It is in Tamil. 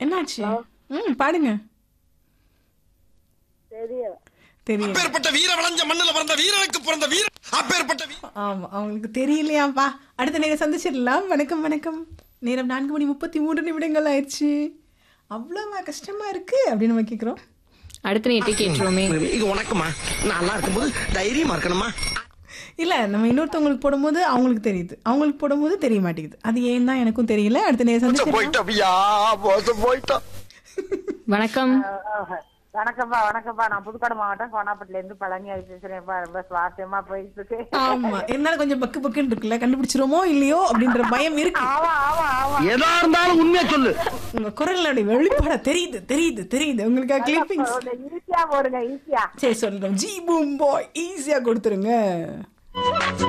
என்னாச்சு ம் பாடுங்க தெரியும் தெரியும் அப்பேற்பட்ட வீர விளைஞ்ச மண்ணுல பிறந்த வீரனுக்கு பிறந்த வீர அப்பேற்பட்ட வீர ஆமா அவங்களுக்கு தெரியலையாப்பா அடுத்த நேரம் சந்திச்சிடலாம் வணக்கம் வணக்கம் நேரம் நான்கு மணி முப்பத்தி மூன்று நிமிடங்கள் ஆயிடுச்சு அவ்வளோவா கஷ்டமா இருக்கு அப்படின்னு நம்ம கேட்குறோம் அடுத்த நேட்டை கேட்டுருவோமே இது உனக்குமா நல்லா இருக்கும்போது தைரியமா இருக்கணுமா இல்ல நம்ம இன்னொருத்தவங்களுக்கு போடும்போது அவங்களுக்கு தெரியுது அவங்களுக்கு போடும்போது தெரிய மாட்டேங்குது அது ஏன் தான் எனக்கும் தெரியல அடுத்த நேரம் சந்திச்சிடலாம் போயிட்டோம்யா மோசம் போயிட்டோம் வணக்கம் வணக்கம்ப்பா வணக்கம்ப்பா நான் புதுக்கோட்டை மாவட்டம் கோனாப்பட்டில இருந்து பழனி ஆகி பேசுறேன்ப்பா ரொம்ப சுவாரஸ்யமா போயிட்டு இருக்கு ஆமா இருந்தாலும் கொஞ்சம் பக்கு பக்குன்னு இருக்குல்ல கண்டுபிடிச்சிருமோ இல்லையோ அப்படின்ற பயம் இருக்கு ஆமா ஆமா ஆமா எதா இருந்தாலும் உண்மையா சொல்லு உங்க குரலுடைய வெளிப்பாட தெரியுது தெரியுது தெரியுது உங்களுக்கு கிளிப்பிங்ஸ் ஈஸியா போடுங்க ஈஸியா சரி சொல்றேன் ஜி பூம் பாய் ஈஸியா கொடுத்துருங்க